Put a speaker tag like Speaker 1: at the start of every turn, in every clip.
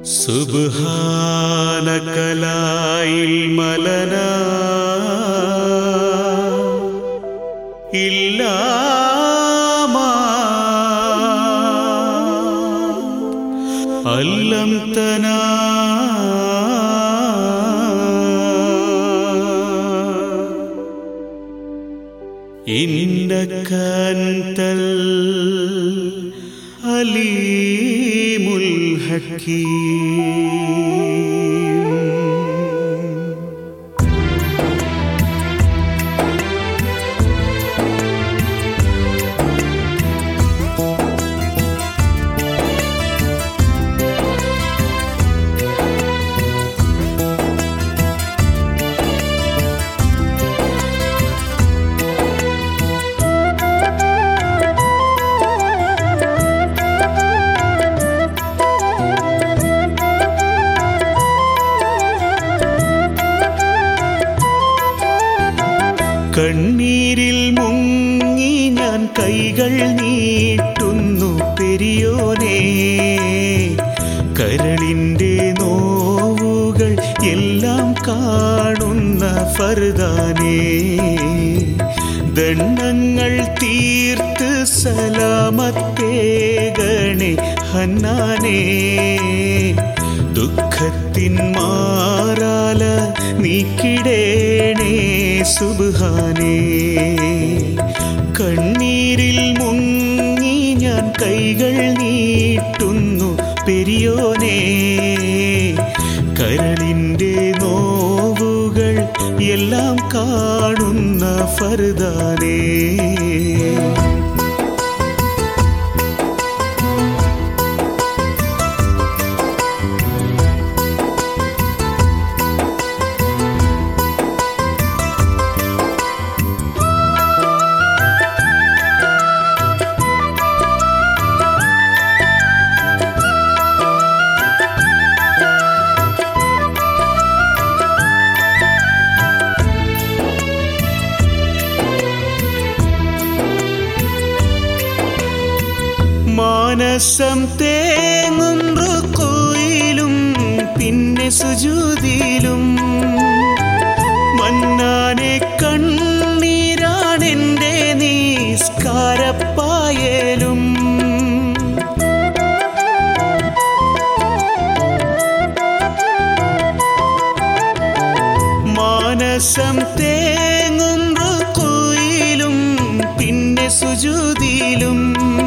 Speaker 1: സുബാനകലായിൽ മലന ഇല്ലാമാ അല്ലം തനാ إنك أنت العليم الحكيم കണ്ണീരിൽ മുങ്ങി ഞാൻ കൈകൾ നീട്ടുന്നു പെരിയോനേ കരളിൻ്റെ നോവുകൾ എല്ലാം കാണുന്ന ഫർദാനേ ദണ്ണങ്ങൾ തീർത്ത് സലാമത്തേകണേ ഹന്നാനേ ദുഃഖത്തിൻ മാറാല നീക്കിടേണേ സുബാനേ കണ്ണീരിൽ മുങ്ങി ഞാൻ കൈകൾ നീട്ടുന്നു പെരിയോനേ കരളിൻ്റെ നോവുകൾ എല്ലാം കാണുന്ന ഫർദാനേ മാനസം തേങ്ങും റുക്കുയിലും പിന്നെ സുജൂതിയിലും മന്നാനെ കണ്ണീരാണെൻ്റെ നീസ്കാരപ്പായലും മാനസം തേങ്ങും റുക്കുയിലും പിന്നെ സുജൂതിയിലും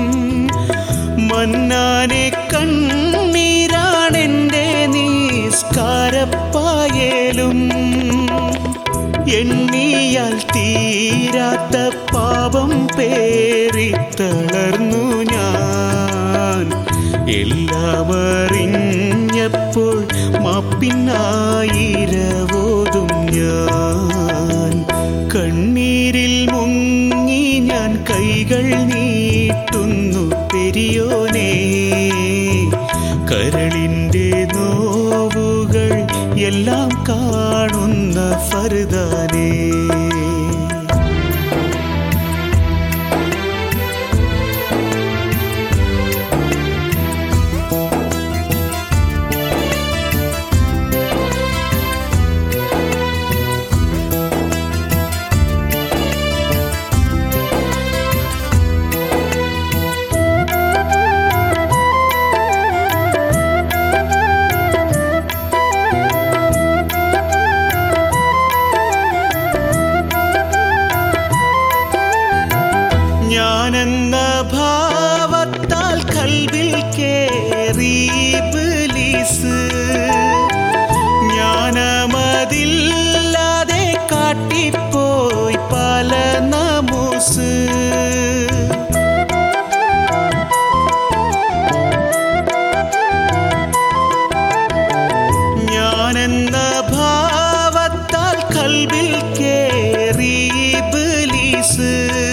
Speaker 1: മന്നാനെ കണ്ണീരാണെൻ്റെ നീസ്കാരപ്പായലും എണ്ണിയാൽ തീരാത്ത പാപം പേറി തളർന്നു ഞാൻ എല്ലാം അറിഞ്ഞപ്പോൾ മാപ്പിനായിരവോതും ഞാൻ കണ്ണീരിൽ മുങ്ങി ഞാൻ കൈകൾ നീട്ടുന്നു പെരിയോനേ കരളിൻ്റെ നോവുകൾ എല്ലാം കാണുന്ന ഫർദാനേ ഞാനെന്ന ഭാവത്താൽ കൽവിൽ കേറി ഇബ്ലീസ് ജ്ഞാനമതില്ലാതെ കാട്ടിപ്പോയി പല നമൂസ് ഞാനെന്ന ഭാവത്താൽ കൽവിൽ കേറി ഇബ്ലീസ്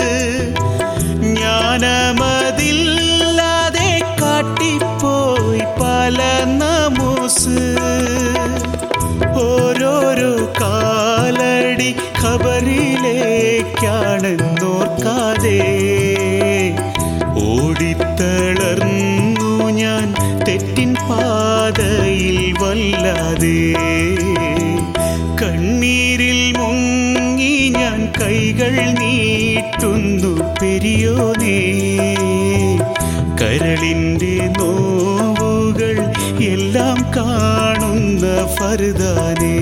Speaker 1: ജ്ഞാനമതില്ലാതെ കാട്ടിപ്പോയി പല നമൂസ് ഓരോരോ കാലടി ഖബറിലേക്കാണെന്നോർക്കാതെ ഓടിത്തളർന്നു ഞാൻ തെറ്റിൻ പാ പാതയിൽ വല്ലാതെ കണ്ണീരിൽ മുങ്ങി ഞാൻ കൈകൾ നീട്ടുന്നു പെരിയോനേ കരളിൻ്റെ നോവുകൾ എല്ലാം കാണുന്ന ഫർദാനേ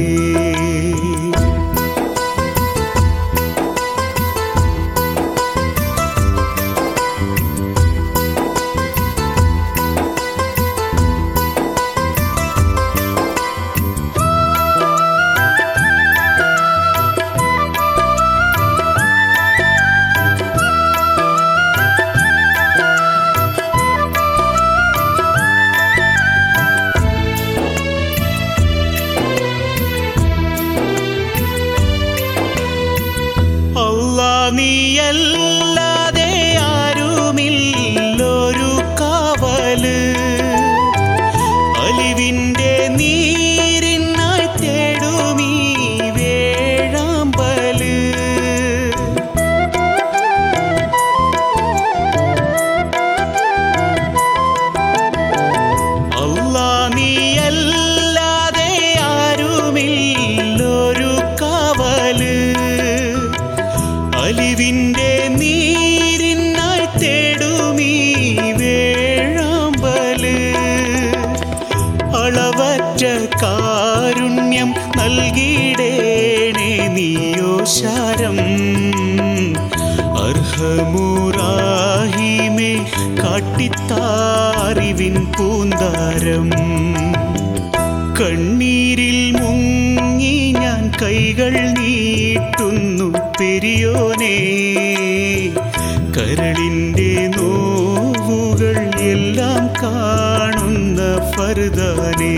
Speaker 1: അല്ലാ നീയല്ലാതെ ആരുമില്ലൊരു കാവല് അലിവിൻ്റെ നീരിനായി തേടുമീ വേഴാമ്പല് അല്ലാ നീയല്ലാതെ ആരുമില്ലൊരു കാവല് അലിവിൻ്റെ നീരിനായി തേടുമീ വേഴാമ്പല് അളവറ്റ കാരുണ്യം നൽകിയിടേണേ നീയോ ശാരം അർഹമുറാഹിമേ കാട്ടിത്താറിവിൻ പൂന്താരം കണ്ണീരിൽ മുങ്ങി ഞാൻ കൈകൾ നീട്ടുന്നു പെരിയോനേ കരളിൻ്റെ നോവുകൾ എല്ലാം കാണുന്ന ഫർദാനേ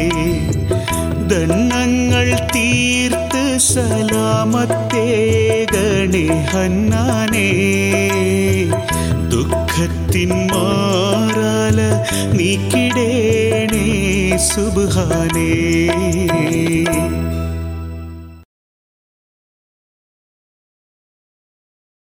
Speaker 1: ദണ്ണങ്ങൾ തീർത്ത് സലാമത്തേ ഗണേ ഹന്നാനേ ദുഃഖത്തിൻ മാറാല നീക്കിടേണേ സുബാനേ